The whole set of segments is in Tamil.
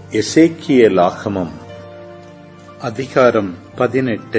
எசேக்கியலாகமம் அதிகாரம் பதினெட்டு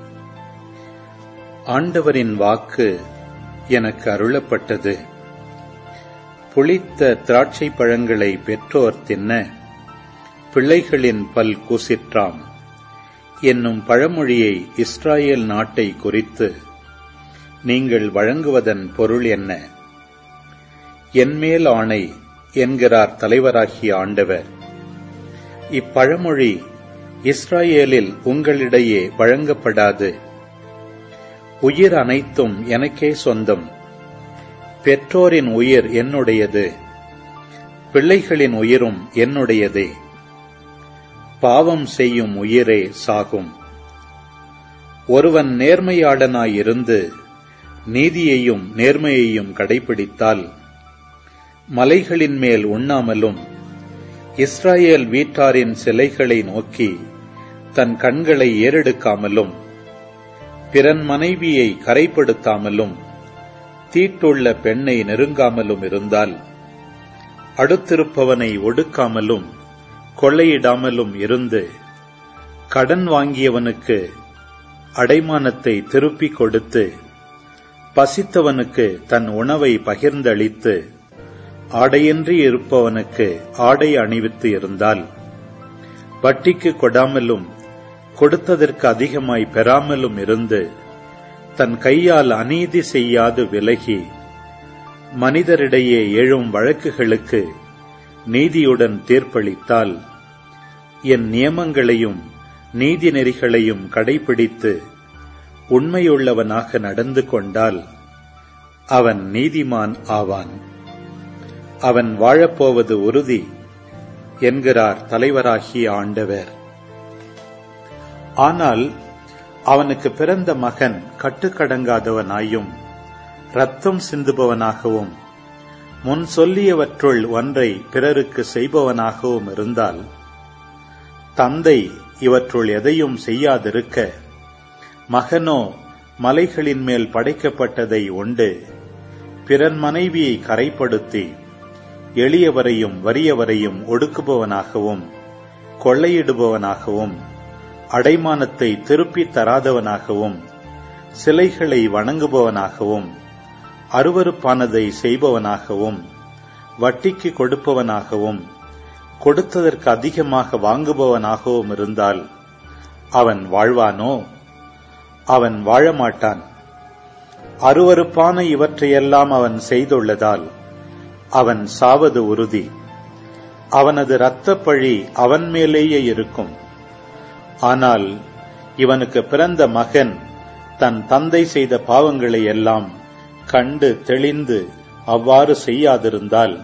ஆண்டவரின் வாக்கு எனக்கு அருளப்பட்டது புளித்த திராட்சை பழங்களை பெற்றோர் தின்ன பிள்ளைகளின் பல் கூசிற்றாம் என்னும் பழமொழியை இஸ்ராயேல் நாட்டை குறித்து நீங்கள் வழங்குவதன் பொருள் என்ன என்மேல் ஆணை என்கிறார் தலைவராகிய ஆண்டவர் இப்பழமொழி இஸ்ராயேலில் உங்களிடையே வழங்கப்படாது உயிர் அனைத்தும் எனக்கே சொந்தம் பெற்றோரின் உயிர் என்னுடையது பிள்ளைகளின் உயிரும் என்னுடையதே பாவம் செய்யும் உயிரே சாகும் ஒருவன் நேர்மையாளனாயிருந்து நீதியையும் நேர்மையையும் கடைபிடித்தால் மலைகளின் மேல் உண்ணாமலும் இஸ்ராயேல் வீட்டாரின் சிலைகளை நோக்கி தன் கண்களை ஏறெடுக்காமலும் பிறன் மனைவியை கரைப்படுத்தாமலும் தீட்டுள்ள பெண்ணை நெருங்காமலும் இருந்தால் அடுத்திருப்பவனை ஒடுக்காமலும் கொள்ளையிடாமலும் இருந்து கடன் வாங்கியவனுக்கு அடைமானத்தை திருப்பிக் கொடுத்து பசித்தவனுக்கு தன் உணவை பகிர்ந்தளித்து ஆடையின்றி இருப்பவனுக்கு ஆடை அணிவித்து இருந்தால் வட்டிக்கு கொடாமலும் கொடுத்ததற்கு அதிகமாய் பெறாமலும் இருந்து தன் கையால் அநீதி செய்யாது விலகி மனிதரிடையே எழும் வழக்குகளுக்கு நீதியுடன் தீர்ப்பளித்தால் என் நியமங்களையும் நீதி நெறிகளையும் கடைபிடித்து உண்மையுள்ளவனாக நடந்து கொண்டால் அவன் நீதிமான் ஆவான் அவன் வாழப்போவது உறுதி என்கிறார் தலைவராகிய ஆண்டவர் ஆனால் அவனுக்கு பிறந்த மகன் கட்டுக்கடங்காதவனாயும் ரத்தம் சிந்துபவனாகவும் முன் சொல்லியவற்றுள் ஒன்றை பிறருக்கு செய்பவனாகவும் இருந்தால் தந்தை இவற்றுள் எதையும் செய்யாதிருக்க மகனோ மலைகளின் மேல் படைக்கப்பட்டதை உண்டு பிறன் மனைவியை கரைப்படுத்தி எளியவரையும் வறியவரையும் ஒடுக்குபவனாகவும் கொள்ளையிடுபவனாகவும் அடைமானத்தை திருப்பித் தராதவனாகவும் சிலைகளை வணங்குபவனாகவும் அருவறுப்பானதை செய்பவனாகவும் வட்டிக்கு கொடுப்பவனாகவும் கொடுத்ததற்கு அதிகமாக வாங்குபவனாகவும் இருந்தால் அவன் வாழ்வானோ அவன் வாழமாட்டான் அருவறுப்பான இவற்றையெல்லாம் அவன் செய்துள்ளதால் அவன் சாவது உறுதி அவனது இரத்தப்பழி அவன் மேலேயே இருக்கும் ஆனால் இவனுக்கு பிறந்த மகன் தன் தந்தை செய்த பாவங்களை எல்லாம் கண்டு தெளிந்து அவ்வாறு செய்யாதிருந்தால்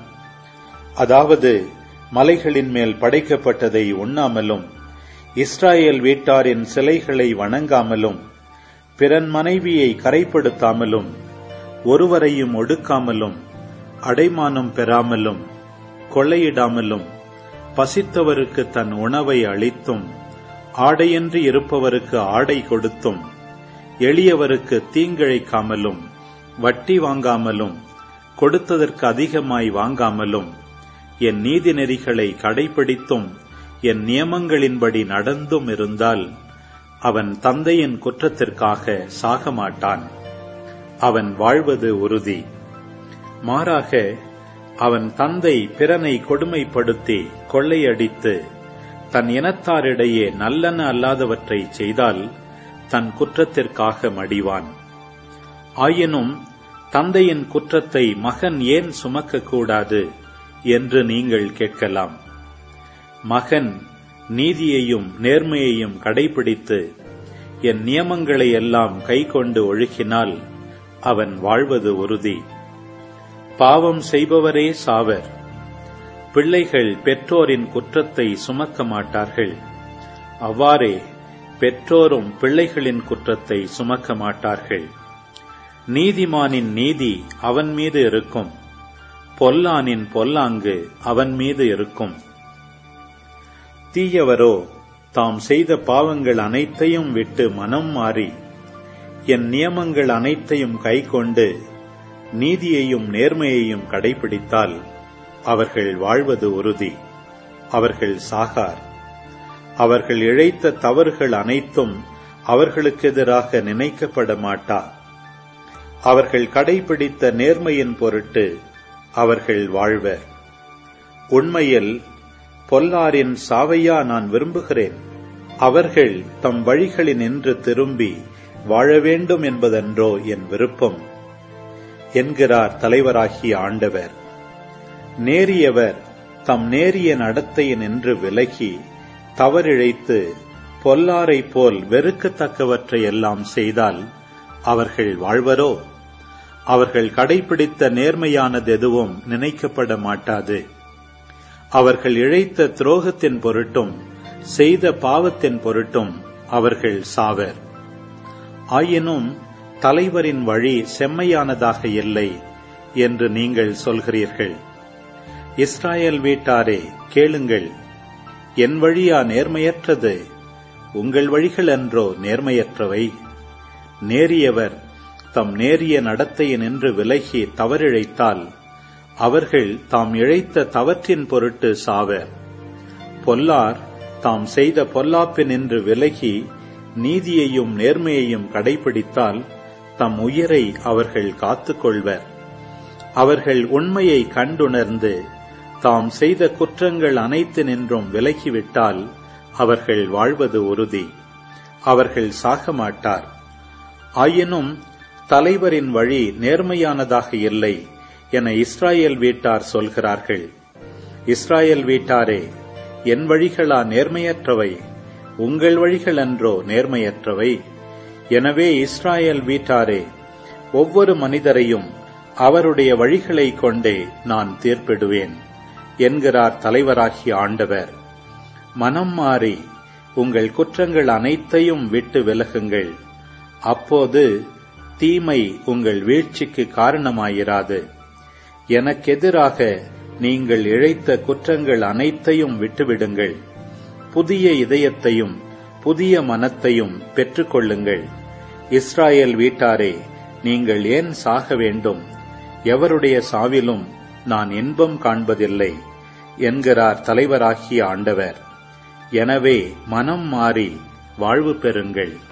அதாவது மலைகளின் மேல் படைக்கப்பட்டதை உண்ணாமலும் இஸ்ராயேல் வீட்டாரின் சிலைகளை வணங்காமலும் பிறன் மனைவியை கரைப்படுத்தாமலும் ஒருவரையும் ஒடுக்காமலும் அடைமானம் பெறாமலும் கொள்ளையிடாமலும் பசித்தவருக்கு தன் உணவை அளித்தும் ஆடையின்றி இருப்பவருக்கு ஆடை கொடுத்தும் எளியவருக்கு தீங்கிழைக்காமலும் வட்டி வாங்காமலும் கொடுத்ததற்கு அதிகமாய் வாங்காமலும் என் நீதி நெறிகளை கடைபிடித்தும் என் நியமங்களின்படி நடந்தும் இருந்தால் அவன் தந்தையின் குற்றத்திற்காக சாகமாட்டான் அவன் வாழ்வது உறுதி மாறாக அவன் தந்தை பிறனை கொடுமைப்படுத்தி கொள்ளையடித்து தன் இனத்தாரிடையே நல்லன அல்லாதவற்றை செய்தால் தன் குற்றத்திற்காக மடிவான் ஆயினும் தந்தையின் குற்றத்தை மகன் ஏன் சுமக்கக்கூடாது என்று நீங்கள் கேட்கலாம் மகன் நீதியையும் நேர்மையையும் கடைபிடித்து என் நியமங்களை எல்லாம் கைக்கொண்டு ஒழுகினால் அவன் வாழ்வது உறுதி பாவம் செய்பவரே சாவர் பிள்ளைகள் பெற்றோரின் குற்றத்தை சுமக்க மாட்டார்கள் அவ்வாறே பெற்றோரும் பிள்ளைகளின் குற்றத்தை சுமக்க மாட்டார்கள் நீதிமானின் நீதி அவன் மீது இருக்கும் பொல்லானின் பொல்லாங்கு அவன் மீது இருக்கும் தீயவரோ தாம் செய்த பாவங்கள் அனைத்தையும் விட்டு மனம் மாறி என் நியமங்கள் அனைத்தையும் கைக்கொண்டு நீதியையும் நேர்மையையும் கடைபிடித்தால் அவர்கள் வாழ்வது உறுதி அவர்கள் சாகார் அவர்கள் இழைத்த தவறுகள் அனைத்தும் அவர்களுக்கு எதிராக நினைக்கப்பட மாட்டா அவர்கள் கடைபிடித்த நேர்மையின் பொருட்டு அவர்கள் வாழ்வர் உண்மையில் பொல்லாரின் சாவையா நான் விரும்புகிறேன் அவர்கள் தம் வழிகளினின்று திரும்பி வாழ வேண்டும் என்பதன்றோ என் விருப்பம் என்கிறார் தலைவராகிய ஆண்டவர் நேரியவர் தம் நேரிய நடத்தையினின்று விலகி தவறிழைத்து பொல்லாரைப் போல் வெறுக்கத்தக்கவற்றை எல்லாம் செய்தால் அவர்கள் வாழ்வரோ அவர்கள் கடைபிடித்த நேர்மையானது எதுவும் நினைக்கப்பட மாட்டாது அவர்கள் இழைத்த துரோகத்தின் பொருட்டும் செய்த பாவத்தின் பொருட்டும் அவர்கள் சாவர் ஆயினும் தலைவரின் வழி செம்மையானதாக இல்லை என்று நீங்கள் சொல்கிறீர்கள் இஸ்ராயல் வீட்டாரே கேளுங்கள் என் வழியா நேர்மையற்றது உங்கள் வழிகள் என்றோ நேர்மையற்றவை நேரியவர் தம் நேரிய நடத்தையினின்று விலகி தவறிழைத்தால் அவர்கள் தாம் இழைத்த தவற்றின் பொருட்டு சாவர் பொல்லார் தாம் செய்த பொல்லாப்பினின்று விலகி நீதியையும் நேர்மையையும் கடைபிடித்தால் தம் உயிரை அவர்கள் காத்துக்கொள்வர் அவர்கள் உண்மையை கண்டுணர்ந்து தாம் செய்த குற்றங்கள் அனைத்து நின்றும் விலகிவிட்டால் அவர்கள் வாழ்வது உறுதி அவர்கள் சாக மாட்டார் ஆயினும் தலைவரின் வழி நேர்மையானதாக இல்லை என இஸ்ராயேல் வீட்டார் சொல்கிறார்கள் இஸ்ராயேல் வீட்டாரே என் வழிகளா நேர்மையற்றவை உங்கள் வழிகள் அன்றோ நேர்மையற்றவை எனவே இஸ்ராயேல் வீட்டாரே ஒவ்வொரு மனிதரையும் அவருடைய வழிகளைக் கொண்டே நான் தீர்ப்பிடுவேன் என்கிறார் தலைவராகிய ஆண்டவர் மனம் மாறி உங்கள் குற்றங்கள் அனைத்தையும் விட்டு விலகுங்கள் அப்போது தீமை உங்கள் வீழ்ச்சிக்கு காரணமாயிராது எனக்கெதிராக நீங்கள் இழைத்த குற்றங்கள் அனைத்தையும் விட்டுவிடுங்கள் புதிய இதயத்தையும் புதிய மனத்தையும் பெற்றுக்கொள்ளுங்கள் இஸ்ராயேல் வீட்டாரே நீங்கள் ஏன் சாக வேண்டும் எவருடைய சாவிலும் நான் இன்பம் காண்பதில்லை என்கிறார் தலைவராகிய ஆண்டவர் எனவே மனம் மாறி வாழ்வு பெறுங்கள்